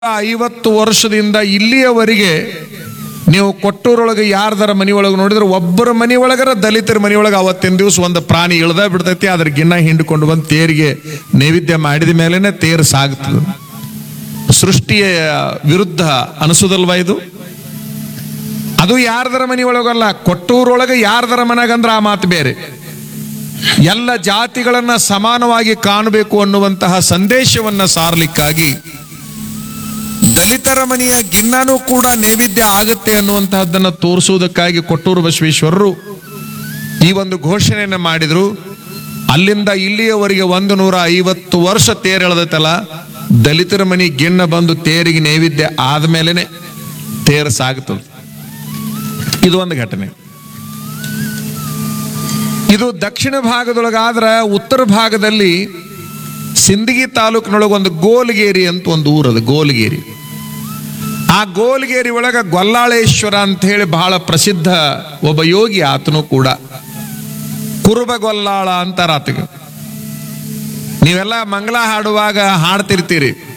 ಐವತ್ತು ವರ್ಷದಿಂದ ಇಲ್ಲಿಯವರೆಗೆ ನೀವು ಕೊಟ್ಟೂರೊಳಗೆ ಯಾರ್ದಾರ ಮನೆಯೊಳಗೆ ನೋಡಿದ್ರೆ ಒಬ್ಬರ ಮನೆಯೊಳಗರ ದಲಿತರ ಮನೆಯೊಳಗೆ ಅವತ್ತಿನ ದಿವಸ ಒಂದು ಪ್ರಾಣಿ ಇಳ್ದ ಬಿಡ್ತೈತಿ ಅದ್ರ ಗಿನ್ನ ಹಿಂಡ್ಕೊಂಡು ಬಂದು ತೇರಿಗೆ ನೈವೇದ್ಯ ಮಾಡಿದ ಮೇಲೇನೆ ತೇರು ಸಾಗ್ತದೆ ಸೃಷ್ಟಿಯ ವಿರುದ್ಧ ಅನಿಸೋದಲ್ವಾ ಇದು ಅದು ಯಾರ್ದರ ಮನೆಯೊಳಗಲ್ಲ ಕೊಟ್ಟೂರೊಳಗೆ ಯಾರ್ದರ ಮನೆಗಂದ್ರೆ ಆ ಮಾತು ಬೇರೆ ಎಲ್ಲ ಜಾತಿಗಳನ್ನ ಸಮಾನವಾಗಿ ಕಾಣಬೇಕು ಅನ್ನುವಂತಹ ಸಂದೇಶವನ್ನ ಸಾರಲಿಕ್ಕಾಗಿ ದಲಿತರ ಮನೆಯ ಗಿನ್ನನೂ ಕೂಡ ನೈವೇದ್ಯ ಆಗುತ್ತೆ ಅನ್ನುವಂತಹದ್ದನ್ನ ತೋರಿಸುವುದಕ್ಕಾಗಿ ಕೊಟ್ಟೂರು ಬಸವೇಶ್ವರರು ಈ ಒಂದು ಘೋಷಣೆಯನ್ನು ಮಾಡಿದ್ರು ಅಲ್ಲಿಂದ ಇಲ್ಲಿಯವರೆಗೆ ಒಂದು ನೂರ ಐವತ್ತು ವರ್ಷ ತೇರು ಎಳೆದೈತಲ್ಲ ದಲಿತರ ಮನೆ ಗಿನ್ನ ಬಂದು ತೇರಿಗೆ ನೈವೇದ್ಯ ಆದ್ಮೇಲೆನೆ ತೇರು ಸಾಗುತ್ತದೆ ಇದು ಒಂದು ಘಟನೆ ಇದು ದಕ್ಷಿಣ ಭಾಗದೊಳಗಾದ್ರ ಉತ್ತರ ಭಾಗದಲ್ಲಿ ಸಿಂದಗಿ ತಾಲೂಕಿನೊಳಗೆ ಒಂದು ಗೋಲ್ಗೇರಿ ಅಂತ ಒಂದು ಊರದು ಗೋಲ್ಗೇರಿ ಆ ಗೋಲ್ಗೇರಿ ಒಳಗ ಗೊಲ್ಲಾಳೇಶ್ವರ ಅಂತ ಹೇಳಿ ಬಹಳ ಪ್ರಸಿದ್ಧ ಒಬ್ಬ ಯೋಗಿ ಆತನು ಕೂಡ ಕುರುಬ ಗೊಲ್ಲಾಳ ಅಂತಾರ ಆತಗೆ ನೀವೆಲ್ಲ ಮಂಗಳ ಹಾಡುವಾಗ ಹಾಡ್ತಿರ್ತೀರಿ